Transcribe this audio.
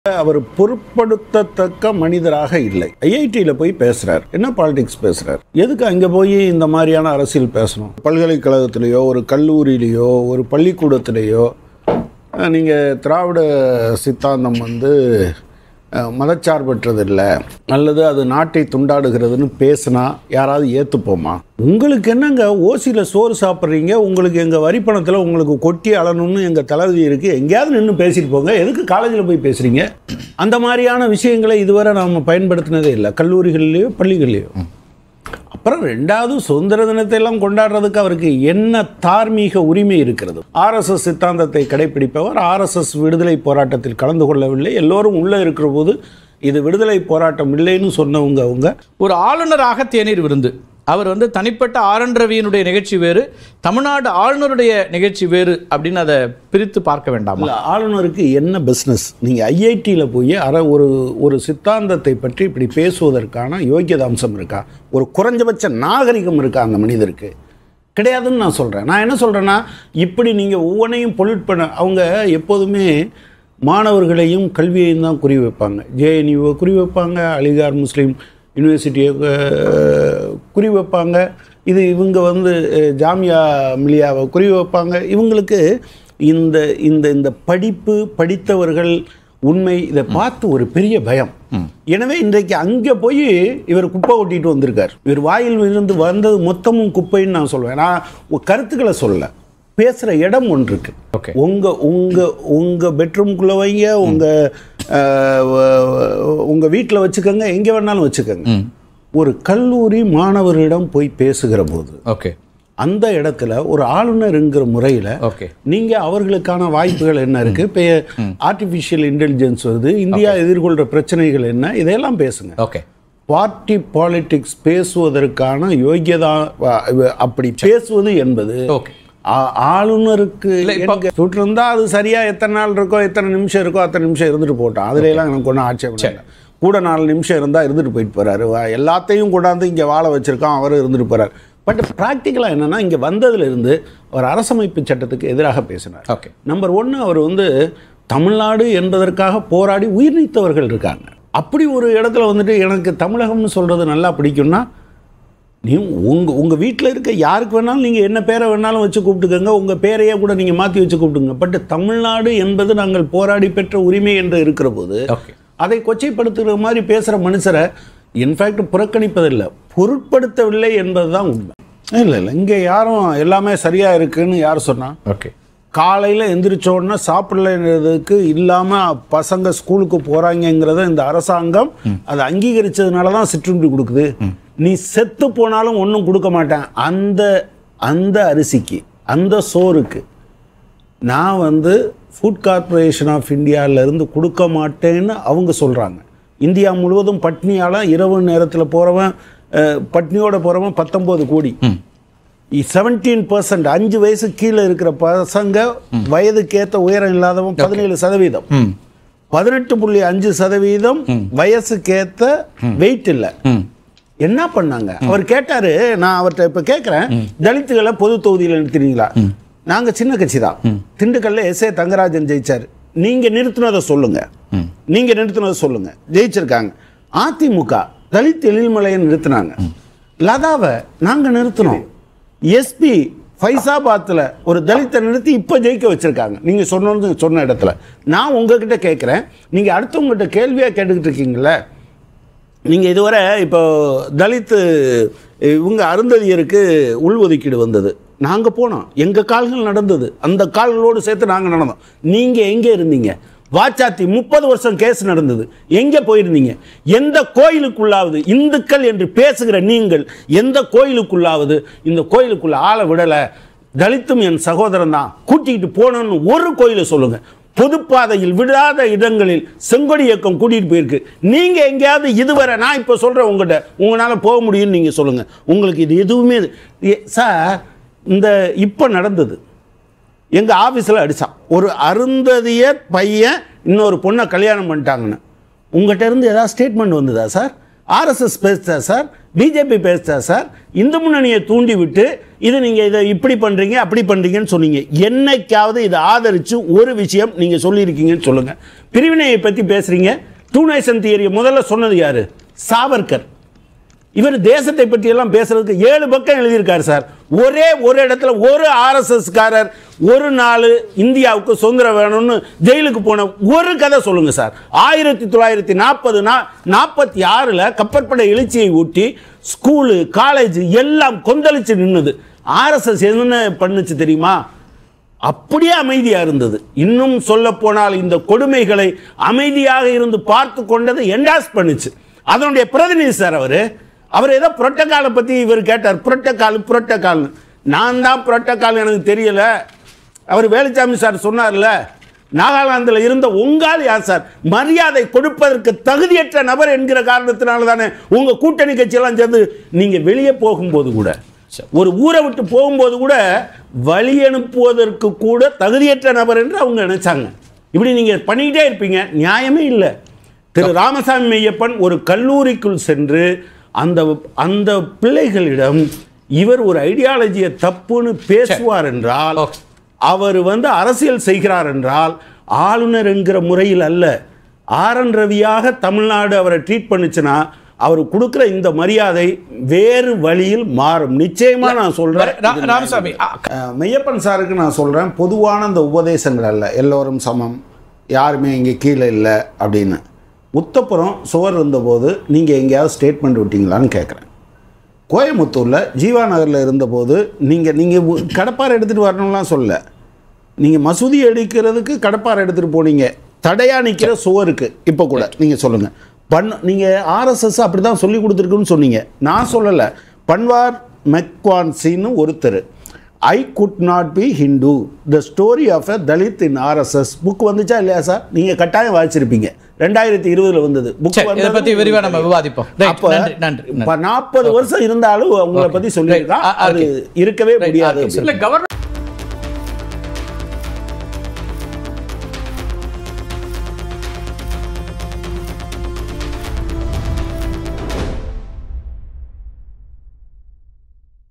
அவர் பொருட்படுத்தத்தக்க மனிதராக இல்லை ஐஐடியில் போய் பேசுறார் என்ன பாலிடிக்ஸ் பேசுறார் எதுக்கு அங்கே போய் இந்த மாதிரியான அரசியல் பேசணும் பல்கலைக்கழகத்திலேயோ ஒரு கல்லூரியிலேயோ ஒரு பள்ளிக்கூடத்திலேயோ அஹ், நீங்க திராவிட சித்தாந்தம் வந்து அஹ், மதச்சார்பற்றது இல்லை அல்லது அது நாட்டை துண்டாடுகிறதுன்னு பேசினா யாராவது ஏற்றுப்போமா உங்களுக்கு என்னங்க ஓசியில் சோறு சாப்பிட்றீங்க உங்களுக்கு எங்கள் வரி பணத்தில் உங்களுக்கு கொட்டி அழணும்னு எங்கள் தளபதி இருக்குது எங்கேயாவது நின்று பேசிட்டு போங்க எதுக்கு காலேஜில் போய் பேசுகிறீங்க அந்த மாதிரியான விஷயங்களை இதுவரை நாம் பயன்படுத்தினதே இல்லை கல்லூரிகள்லேயோ பள்ளிகள்லையோ அப்புறம் ரெண்டாவது சுதந்திர தினத்தை எல்லாம் கொண்டாடுறதுக்கு அவருக்கு என்ன தார்மீக உரிமை இருக்கிறது ஆர்எஸ்எஸ் சித்தாந்தத்தை கடைபிடிப்பவர் ஆர்எஸ்எஸ் விடுதலை போராட்டத்தில் கலந்து கொள்ளவில்லை எல்லோரும் உள்ளே இருக்கிற போது இது விடுதலை போராட்டம் இல்லைன்னு சொன்னவங்க அவங்க ஒரு ஆளுநராக தேநீர் விருந்து அவர் வந்து தனிப்பட்ட ஆரன் ரவியினுடைய நிகழ்ச்சி வேறு தமிழ்நாடு ஆளுநருடைய நிகழ்ச்சி வேறு அப்படின்னு அதை பிரித்து பார்க்க வேண்டாமா இல்ல, ஆளுநருக்கு என்ன பிஸ்னஸ் நீங்கள் ஐஐடியில் போய் அற ஒரு ஒரு சித்தாந்தத்தை பற்றி இப்படி பேசுவதற்கான யோக்கியத அம்சம் இருக்கா ஒரு குறைஞ்சபட்ச நாகரிகம் இருக்கா அந்த மனிதருக்கு கிடையாதுன்னு நான் சொல்கிறேன் நான் என்ன சொல்கிறேன்னா இப்படி நீங்கள் ஒவ்வொன்றையும் பொல்யூட் பண்ண அவங்க எப்போதுமே மாணவர்களையும் கல்வியையும் தான் குறி வைப்பாங்க ஜேஎன்யூவை குறி வைப்பாங்க அலிகார் முஸ்லீம் யூனிவர்சிட்டியை அஹ், குறி வைப்பாங்க இது இவங்க வந்து அஹ், ஜாமியா மிலியாவை குறி வைப்பாங்க இவங்களுக்கு இந்த இந்த இந்த படிப்பு படித்தவர்கள் உண்மை இதை பார்த்து ஒரு பெரிய பயம் எனவே இன்றைக்கு அங்கே போய் இவர் குப்பை கொட்டிட்டு வந்திருக்கார் இவர் வாயில் இருந்து வந்தது மொத்தமும் குப்பைன்னு நான் சொல்லுவேன் நான் ஒரு கருத்துக்களை சொல்லல பேசுகிற இடம் ஒன்று இருக்கு Okay. உங்க உங்க உங்க பெட்ரூம்குள்ள வைங்க உங்க அஹ், வ- உங்க வீட்டில் வச்சுக்கோங்க எங்க வேணாலும் வச்சுக்கோங்க ஒரு கல்லூரி மாணவர்களிடம் போய் பேசுகிற போது ஓகே அந்த இடத்துல ஒரு ஆளுநருங்கிற முறையில் ஓகே நீங்க அவர்களுக்கான வாய்ப்புகள் என்ன இருக்கு இப்போ ஆர்டிஃபிஷியல் இன்டெலிஜென்ஸ் வருது இந்தியா எதிர்கொள்கிற பிரச்சனைகள் என்ன இதையெல்லாம் பேசுங்க ஓகே பார்ட்டி பாலிடிக்ஸ் பேசுவதற்கான யோகியதா வ- வ- அப்படி பேசுவது என்பது ஓகே ஆ- ஆளுநருக்கு இல்ல, இப்ப- எங்க சுட்டிருந்தா அது சரியா எத்தனை நாள் இருக்கோ எத்தனை நிமிஷம் இருக்கோ அத்தனை நிமிஷம் இருந்துட்டு போட்டோம் அதுல எல்லாம் எனக்கு ஒன்றும் ஆட்சேபம் இல்லை கூட நாலு நிமிஷம் இருந்தா இருந்துட்டு போயிட்டு போறாரு வா- எல்லாத்தையும் கொண்டாந்து இங்க வாழ வச்சிருக்கோம் அவர் இருந்துட்டு போறாரு பட் ப்ராக்டிக்கலாக என்னன்னா இங்க வந்ததுல இருந்து அவர் அரசமைப்பு சட்டத்துக்கு எதிராக பேசினார் ஓகே நம்பர் ஒன்று அவர் வந்து தமிழ்நாடு என்பதற்காக போராடி உயிர் நீத்தவர்கள் இருக்காங்க அப்படி ஒரு இடத்துல வந்துட்டு எனக்கு தமிழகம்னு சொல்றது நல்லா பிடிக்கும்னா நீ உங்கள் உங்கள் வீட்டில் இருக்க யாருக்கு வேணாலும் நீங்கள் என்ன பேரை வேணாலும் வச்சு கூப்பிட்டுக்கோங்க உங்கள் பேரையே கூட நீங்கள் மாற்றி வச்சு கூப்பிடுங்க பட் தமிழ்நாடு என்பது நாங்கள் போராடி பெற்ற உரிமை என்று இருக்கிற போது ஓகே அதை கொச்சைப்படுத்துகிற மாதிரி பேசுகிற மனுஷரை இன்ஃபேக்ட் புறக்கணிப்பதில்லை பொருட்படுத்தவில்லை என்பது தான் உண்மை இல்லை இல்லை இங்கே யாரும் எல்லாமே சரியாக இருக்குன்னு யார் சொன்னா ஓகே காலையில் எந்திரிச்சோடனே சாப்பிடலன்றதுக்கு இல்லாமல் பசங்க ஸ்கூலுக்கு போகிறாங்கங்கிறத இந்த அரசாங்கம் அதை அங்கீகரிச்சதுனால தான் சிற்றுண்டி கொடுக்குது நீ செத்து போனாலும் ஒன்றும் கொடுக்க மாட்டேன் அந்த அந்த அரிசிக்கு அந்த சோறுக்கு நான் வந்து ஃபுட் கார்ப்பரேஷன் ஆஃப் இந்தியாவிலேருந்து கொடுக்க மாட்டேன்னு அவங்க சொல்கிறாங்க இந்தியா முழுவதும் பட்னியால் இரவு நேரத்தில் போகிறவன் பட்னியோட போகிறவன் பத்தொம்போது கோடி செவன்டீன் பர்சன்ட் அஞ்சு வயசு கீழே இருக்கிற பசங்க வயதுக்கேற்ற உயரம் இல்லாதவன் பதினேழு சதவீதம் ம் பதினெட்டு புள்ளி அஞ்சு சதவீதம் வயசுக்கேத்த வெயிட் இல்லை ம் என்ன பண்ணாங்க அவர் கேட்டாரு நான் அவர்கிட்ட இப்ப கேட்கிறேன் தலித்துகளை பொது தொகுதியில் நிறுத்தினீங்களா நாங்க சின்ன கட்சி தான் திண்டுக்கல்ல எஸ் ஏ தங்கராஜன் ஜெயிச்சாரு நீங்க நிறுத்தினதை சொல்லுங்க நீங்க நிறுத்தினதை சொல்லுங்க ஜெயிச்சிருக்காங்க அதிமுக தலித் எழில்மலையை நிறுத்தினாங்க லதாவை நாங்க நிறுத்தினோம் எஸ்பி ஃபைசாபாத்தில் ஒரு தலித்தை நிறுத்தி இப்போ ஜெயிக்க வச்சிருக்காங்க நீங்கள் சொன்னது சொன்ன இடத்துல நான் உங்ககிட்ட கேட்குறேன் நீங்கள் அடுத்தவங்ககிட்ட கேள்வியாக கேட்டுக்கிட்டு இருக்கீங்களே நீங்கள் இதுவரை இப்போ தலித்து இவங்க அருந்ததியருக்கு உள்ஒதுக்கீடு வந்தது நாங்கள் போனோம் எங்கள் கால்கள் நடந்தது அந்த கால்களோடு சேர்த்து நாங்கள் நடந்தோம் நீங்கள் எங்கே இருந்தீங்க வாச்சாத்தி முப்பது வருஷம் கேஸ் நடந்தது எங்கே போயிருந்தீங்க எந்த கோயிலுக்குள்ளாவது இந்துக்கள் என்று பேசுகிற நீங்கள் எந்த கோயிலுக்குள்ளாவது இந்த கோயிலுக்குள்ள ஆளை விடலை தலித்தும் என் சகோதரன் தான் கூட்டிகிட்டு போனோன்னு ஒரு கோயிலை சொல்லுங்க பொதுப்பாதையில் விடாத இடங்களில் செங்கொடி இயக்கம் கூட்டிட்டு போயிருக்கு நீங்க எங்கேயாவது இதுவரை நான் இப்போ சொல்றேன் உங்ககிட்ட உங்களால போக முடியும்னு நீங்க சொல்லுங்க உங்களுக்கு இது எதுவுமே ஏ- சார் இந்த இப்போ நடந்தது எங்க ஆபீஸ்ல அடிச்சான் ஒரு அருந்ததிய பையன் இன்னொரு பொண்ணை கல்யாணம் பண்ணிட்டாங்கன்னு உங்ககிட்ட இருந்து ஏதாவது ஸ்டேட்மெண்ட் வந்ததா சார் ஆர்எஸ்எஸ் பேசுதா சார் பிஜேபி பேசுதா சார் இந்து முன்னணியை தூண்டி விட்டு இது நீங்கள் இதை இப்படி பண்ணுறீங்க அப்படி பண்ணுறீங்கன்னு சொன்னீங்க என்னைக்காவது இதை ஆதரித்து ஒரு விஷயம் நீங்கள் சொல்லியிருக்கீங்கன்னு சொல்லுங்கள் பிரிவினையை பற்றி பேசுகிறீங்க டூ நேஷன் தியரியை முதல்ல சொன்னது யார் சாவர்கர் இவர் தேசத்தை பற்றி எல்லாம் பேசுறதுக்கு ஏழு பக்கம் எழுதியிருக்காரு சார் ஒரே ஒரு இடத்துல ஒரு ஆர்எஸ்எஸ் காரர் ஒரு நாள் இந்தியாவுக்கு சுதந்திரம் வேணும்னு ஜெயிலுக்கு போன ஒரு கதை சொல்லுங்க சார் ஆயிரத்தி தொள்ளாயிரத்தி நாற்பது நாற்பத்தி ஆறில் கப்பற்படை எழுச்சியை ஊட்டி ஸ்கூலு காலேஜ் எல்லாம் கொந்தளிச்சு நின்னுது ஆர்எஸ்எஸ் என்ன பண்ணுச்சு தெரியுமா அப்படியே அமைதியாக இருந்தது இன்னும் சொல்ல போனால் இந்த கொடுமைகளை அமைதியாக இருந்து பார்த்து கொண்டதை என்டாஸ் பண்ணுச்சு அதனுடைய பிரதிநிதி சார் அவர் அவர் ஏதோ புரோட்டோக்காலை பற்றி இவர் கேட்டார் புரோட்டோக்கால் புரோட்டோக்கால்னு நான் தான் புரோட்டோக்கால் எனக்கு தெரியல அவர் வேலுச்சாமி சார் சொன்னார்ல நாகாலாந்தில் இருந்த உங்கால் யார் சார் மரியாதை கொடுப்பதற்கு தகுதியற்ற நபர் என்கிற காரணத்தினால தானே உங்கள் கூட்டணி கட்சியெல்லாம் சேர்ந்து நீங்கள் வெளியே போகும்போது கூட ஒரு ஊரை விட்டு போகும்போது கூட வழி அனுப்புவதற்கு கூட தகுதியற்ற நபர் என்று அவங்க நினைச்சாங்க இப்படி நீங்கள் பண்ணிக்கிட்டே இருப்பீங்க நியாயமே இல்லை திரு ராமசாமி மெய்யப்பன் ஒரு கல்லூரிக்குள் சென்று அந்த அந்த பிள்ளைகளிடம் இவர் ஒரு ஐடியாலஜியை தப்புன்னு பேசுவார் என்றால் Okay. அவர் வந்து அரசியல் செய்கிறார் என்றால் ஆளுநர் என்கிற முறையில் அல்ல ஆர் என் ரவியாக தமிழ்நாடு அவரை ட்ரீட் பண்ணுச்சுன்னா அவர் கொடுக்குற இந்த மரியாதை வேறு வழியில் மாறும் நிச்சயமா நான் சொல்றேன் ரா- ராமசாமி ஆ, அஹ், மெய்யப்பன் சாருக்கு நான் சொல்கிறேன் பொதுவான இந்த உபதேசங்கள் அல்ல எல்லோரும் சமம் யாருமே இங்கே கீழே இல்லை அப்படின்னு உத்தப்புறம் சுவர் இருந்தபோது நீங்கள் எங்கேயாவது ஸ்டேட்மெண்ட் விட்டீங்களான்னு கேட்குறேன் கோயம்புத்தூரில் ஜீவா நகரில் இருந்தபோது நீங்கள் நீங்கள் கடப்பாரை எடுத்துகிட்டு வரணும்லாம் சொல்ல நீங்கள் மசூதி அடிக்கிறதுக்கு கடப்பாரை எடுத்துகிட்டு போனீங்க தடையாக நிற்கிற சுவருக்கு இப்போ கூட நீங்கள் சொல்லுங்கள் பண் நீங்கள் ஆர்எஸ்எஸ் அப்படி தான் சொல்லி கொடுத்துருக்குன்னு சொன்னீங்க நான் சொல்லலை பன்வார் மெக்வான்சின்னு ஒருத்தர் I could not be Hindu the story of a Dalit in RSS book வந்துச்சா இல்லையா சார் நீங்கள் கட்டாயம் வாசிச்சிருப்பீங்க ரெண்டாயிரத்தி இருபதுல வந்தது புக் சரி இதை பத்தி விரிவா நம்ம விவாதிப்போம் Right, அப்ப நன்றி நன்றி நன்றி. நாற்பது வருஷம் இருந்தாலும் உங்களை பத்தி சொல்லியிருக்கா Right. ஆ, ஆ, அது okay. இருக்கவே Right, முடியாது okay. இல்ல கவர்னர்